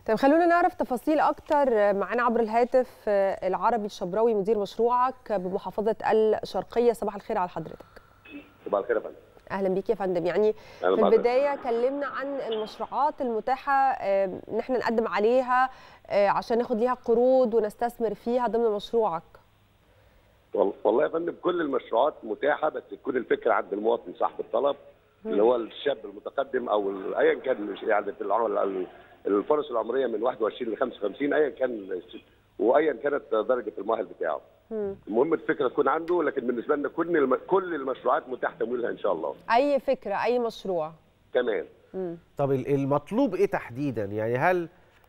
طيب خلونا نعرف تفاصيل اكتر معانا عبر الهاتف العربي الشبراوي مدير مشروعك بمحافظه الشرقيه صباح الخير على حضرتك صباح الخير يا فندم اهلا بيك يا فندم يعني أهلا في بحضرتك. البدايه كلمنا عن المشروعات المتاحه آه، ان احنا نقدم عليها آه، عشان ناخد ليها قروض ونستثمر فيها ضمن مشروعك وال- والله يا فندم كل المشروعات متاحه بس تكون الفكره عند المواطن صاحب الطلب اللي هو الشاب المتقدم او ال- ايا كان مش- يعني في العمر ال- الفرص العمريه من 21 ل 55 ايا كان الس- وايا كانت درجه المؤهل بتاعه. مم. المهم الفكره تكون عنده لكن بالنسبه لنا كل الم... كل المشروعات متاح تمويلها ان شاء الله اي فكره اي مشروع كمان مم. طب ال- المطلوب ايه تحديدا يعني هل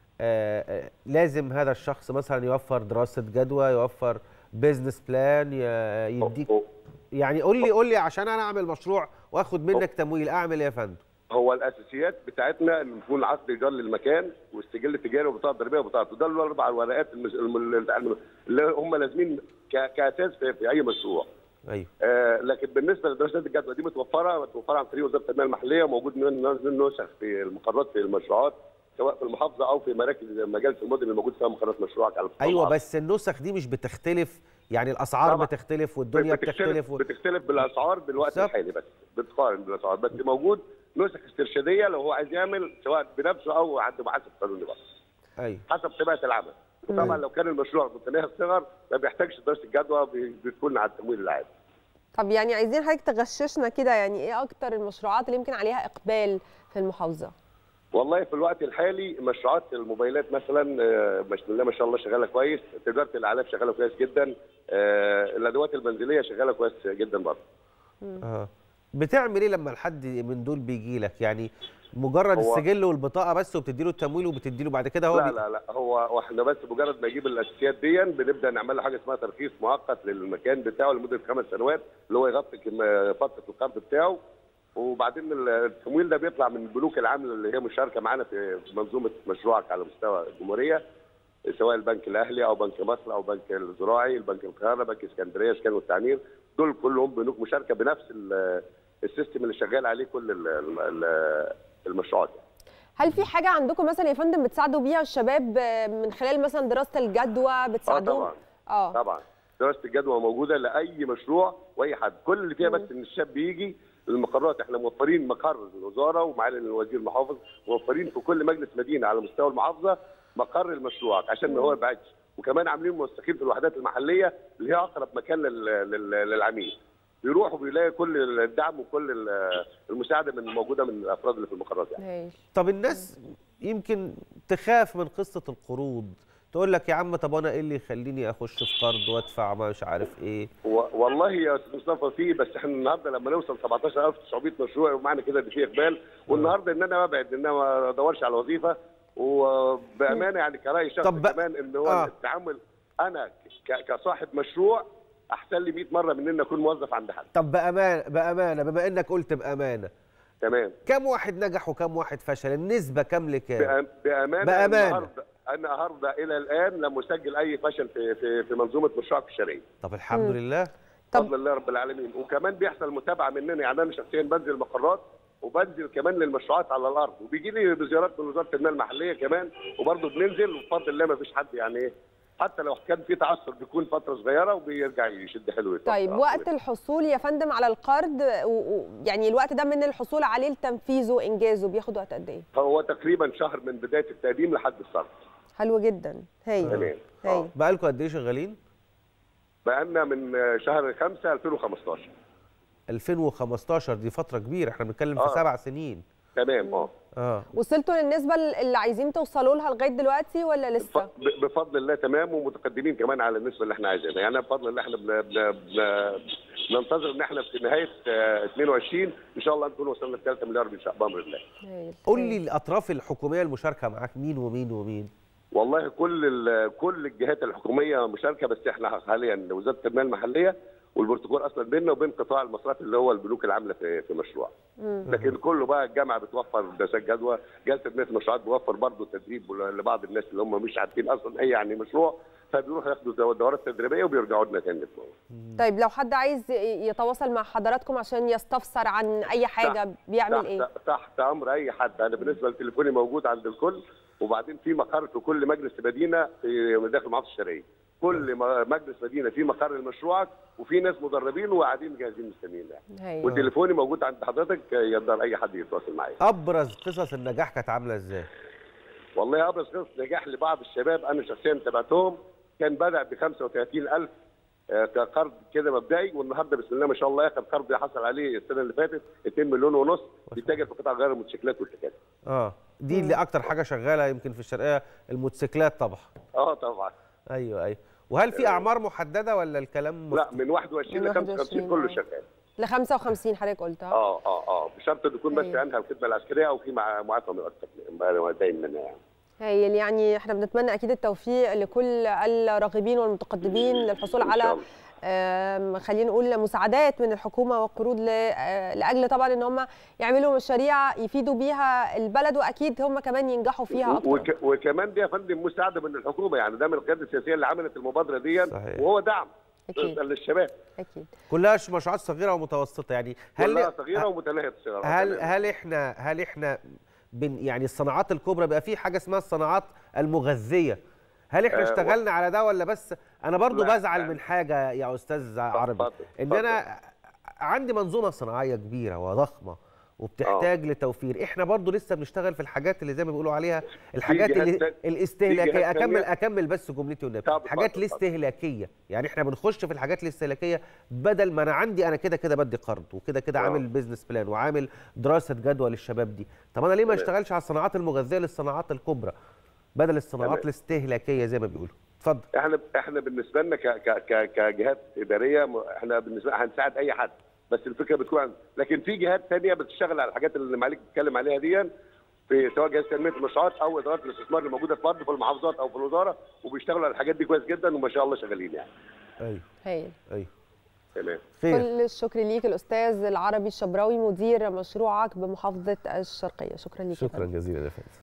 آه، آه، لازم هذا الشخص مثلا يوفر دراسه جدوى يوفر بيزنس بلان يديك هو- يعني قول لي قول لي عشان انا اعمل مشروع واخد منك تمويل اعمل ايه يا فندم هو الاساسيات بتاعتنا ان يكون عقد ايجار للمكان والسجل التجاري وبطاقه ضريبيه وبطاقه ده الاربع الورقات المس- الم- اللي هم لازمين ك- كاساس في في اي مشروع. ايوه آه، لكن بالنسبه لدراسات الجدوى دي متوفره متوفره عن طريق وزاره التنميه المحليه وموجود من من نسخ في المقرات في المشروعات سواء في المحافظه او في مراكز مجالس المدن اللي موجود فيها مقرات مشروعك على مستوى ايوه المحافظة. بس النسخ دي مش بتختلف يعني الاسعار طبعا. بتختلف والدنيا بتختلف و... بتختلف بالاسعار بالوقت بالظبط. الحالي بس بتقارن بالاسعار بس موجود نسخ استرشاديه لو هو عايز يعمل سواء بنفسه او عند محاسب قانوني بقى ايوه حسب طبيعه العمل وطبعا لو كان المشروع متناهي الصغر ما بيحتاجش دراسه الجدوى بي- بتكون على التمويل العادي طب يعني عايزين حضرتك تغششنا كده يعني ايه اكتر المشروعات اللي يمكن عليها اقبال في المحافظه والله في الوقت الحالي مشروعات الموبايلات مثلا آه، بسم الله ما شاء الله شغاله كويس تجاره الاعلاف شغاله كويس جدا آه، الادوات المنزليه شغاله كويس جدا برضه اه بتعمل ايه لما الحد من دول بيجي لك يعني مجرد هو- السجل والبطاقه بس وبتدي له التمويل وبتدي له بعد كده هو لا بي... لا لا هو هو احنا بس مجرد ما يجيب الاساسيات دي بنبدا نعمل له حاجه اسمها ترخيص مؤقت للمكان بتاعه لمده خمس سنوات اللي هو يغطي كم- فتره القرض بتاعه وبعدين التمويل ده بيطلع من البنوك العامله اللي هي مشاركه معانا في في منظومه مشروعك على مستوى الجمهوريه سواء البنك الاهلي او بنك مصر او بنك الزراعي البنك القاهره بنك اسكندريه اسكان والتعمير دول كلهم بنوك مشاركه بنفس ال- السيستم اللي شغال عليه كل ال- ال- المشروعات هل في حاجه عندكم مثلا يا فندم بتساعدوا بيها الشباب آه، من خلال مثلا دراسه الجدوى بتساعدوهم طبعاً. اه طبعا دراسه الجدوى موجوده لاي مشروع واي حد كل اللي فيها بس ان الشاب يجي المقرات احنا موفرين مقر الوزاره ومعالي الوزير المحافظ موفرين في كل مجلس مدينه على مستوى المحافظه مقر المشروع عشان ما هو يبعدش وكمان عاملين موثقين في الوحدات المحليه اللي هي اقرب مكان لل- لل- للعميل بيروحوا بيلاقي كل الدعم وكل ال- المساعده من موجوده من الافراد اللي في المقرات يعني ماشي طب الناس يمكن تخاف من قصه القروض تقول لك يا عم طب انا ايه اللي يخليني اخش في قرض وادفع ما مش عارف ايه و- والله يا استاذ مصطفى في بس احنا النهارده لما نوصل 17900 مشروع ومعنى كده ان في اقبال والنهارده ان انا ببعد ان انا ما ادورش على وظيفه وبامانه يعني كراي شخص طب بقى- كمان ان هو آه. التعامل انا ك- كصاحب مشروع احسن لي 100 مره من ان اكون موظف عند حد طب بامانه بامانه بما انك قلت بامانه تمام كم واحد نجح وكم واحد فشل النسبه كام لكام بأم- بامانه بأمانة. النهارده انا النهارده الى الان لم اسجل اي فشل في في, في منظومه مشروعك الشرعيه طب الحمد لله طب- بفضل الله رب العالمين وكمان بيحصل متابعه مننا يعني انا شخصيا بنزل مقرات وبنزل كمان للمشروعات على الارض وبيجي لي بزيارات من وزاره التنميه المحليه كمان وبرضه بننزل وبفضل الله ما فيش حد يعني ايه حتى لو كان في تعثر بيكون فتره صغيره وبيرجع يشد حلو يتوقع. طيب وقت الحصول يا فندم على القرض و... و... يعني الوقت ده من الحصول عليه لتنفيذه وانجازه بياخد وقت قد ايه هو تقريبا شهر من بدايه التقديم لحد الصرف حلو جدا هايل تمام هايل آه. بقالكم قد ايه شغالين بقالنا من شهر 5 2015 2015 دي فتره كبيره احنا بنتكلم في آه. سبع سنين تمام اه اه وصلتوا للنسبه اللي عايزين توصلوا لها لغايه دلوقتي ولا ب- لسه بفضل الله تمام ومتقدمين كمان على النسبه اللي احنا عايزينها يعني بفضل الله احنا بن... بن... بن... ننتظر ان احنا في نهايه آه، 22 ان شاء الله نكون وصلنا ل 3 مليار ان شاء الله بامر الله هايل قول هايل. لي الاطراف الحكوميه المشاركه معاك مين ومين ومين والله كل ال- كل الجهات الحكوميه مشاركه بس احنا حاليا وزاره التنميه المحليه والبروتوكول اصلا بيننا وبين قطاع المصرفي اللي هو البنوك العامله في في مشروع لكن كله بقى الجامعه بتوفر دراسات جدوى جلسه بناء المشروعات بيوفر برضه تدريب لبعض الناس اللي هم مش عارفين اصلا ايه يعني مشروع فبيروحوا ياخدوا دو- دورات تدريبيه وبيرجعوا لنا تاني طيب لو حد عايز يتواصل مع حضراتكم عشان يستفسر عن اي حاجه بيعمل تحت ايه تحت امر اي حد انا بالنسبه لتليفوني موجود عند الكل وبعدين في مقر في كل مجلس مدينه في داخل المحافظه الشرقيه كل م- مجلس مدينه في مقر لمشروعك وفي ناس مدربين وقاعدين جاهزين مستنيين يعني هايل وتليفوني موجود عند حضرتك يقدر اي حد يتواصل معايا ابرز قصص النجاح كانت عامله ازاي والله ابرز قصه نجاح لبعض الشباب انا شخصيا تابعتهم كان بدا ب 35000 آه، كقرض كده مبدئي والنهارده بسم الله ما شاء الله اخر قرض حصل عليه السنه اللي فاتت 2 مليون ونص بيتاجر في قطاع غير الموتوسيكلات والتكاتك اه دي اللي اكتر حاجه شغاله يمكن في الشرقيه الموتوسيكلات طبعا اه طبعا ايوه ايوه وهل في اعمار محدده ولا الكلام لا من 21 ل من 55 كله 21 شغال ل 55 حضرتك قلت ها اه اه اه بشرط ان يكون بس أيوة. انهى الخدمه العسكريه او في مع معافى من التكليف دايما يعني هايل يعني احنا بنتمنى اكيد التوفيق لكل الراغبين والمتقدمين للحصول إن شاء على الله. آم، خلينا نقول مساعدات من الحكومه والقروض ل- آه، لاجل طبعا ان هم يعملوا مشاريع يفيدوا بيها البلد واكيد هم كمان ينجحوا فيها اكتر وك وكمان دي يا فندم مساعده من الحكومه يعني ده من القياده السياسيه اللي عملت المبادره دي صحيح. وهو دعم أكيد. للشباب اكيد كلها ش- مشروعات صغيره ومتوسطه يعني هل كلها صغيره ومتناهيه الصغر هل هل احنا هل احنا بن يعني الصناعات الكبرى بقى في حاجه اسمها الصناعات المغذيه هل احنا آه، اشتغلنا على ده ولا بس انا برضو لا، بزعل لا. من حاجه يا استاذ عربي اتفضل، ان انا عندي منظومه صناعيه كبيره وضخمه وبتحتاج لتوفير احنا برضو لسه بنشتغل في الحاجات اللي زي ما بيقولوا عليها الحاجات جهات اللي تانية- في الاستهلاكيه جهات اكمل تانية. اكمل بس جملتي والنبي طب الحاجات اتفضل، اتفضل. الاستهلاكيه يعني احنا بنخش في الحاجات الاستهلاكيه بدل ما انا عندي انا كده كده بدي قرض وكده كده آه. عامل بيزنس بلان وعامل دراسه جدوى للشباب دي طب انا ليه ما تمام. اشتغلش على الصناعات المغذيه للصناعات الكبرى بدل الصناعات تمام. الاستهلاكيه زي ما بيقولوا اتفضل احنا احنا بالنسبه لنا ك ك ك كجهات اداريه م- احنا بالنسبه هنساعد اي حد بس الفكره بتكون عن- لكن في جهات ثانيه بتشتغل على الحاجات اللي معاليك بتتكلم عليها دي في سواء جهاز تنميه المشروعات او ادارات الاستثمار اللي موجوده في برضه في المحافظات او في الوزاره وبيشتغلوا على الحاجات دي كويس جدا وما شاء الله شغالين يعني ايوه هايل ايوه تمام خير كل الشكر ليك الاستاذ العربي الشبراوي مدير مشروعك بمحافظه الشرقيه شكرا ليك يا شكرا فندم. جزيلا يا فندم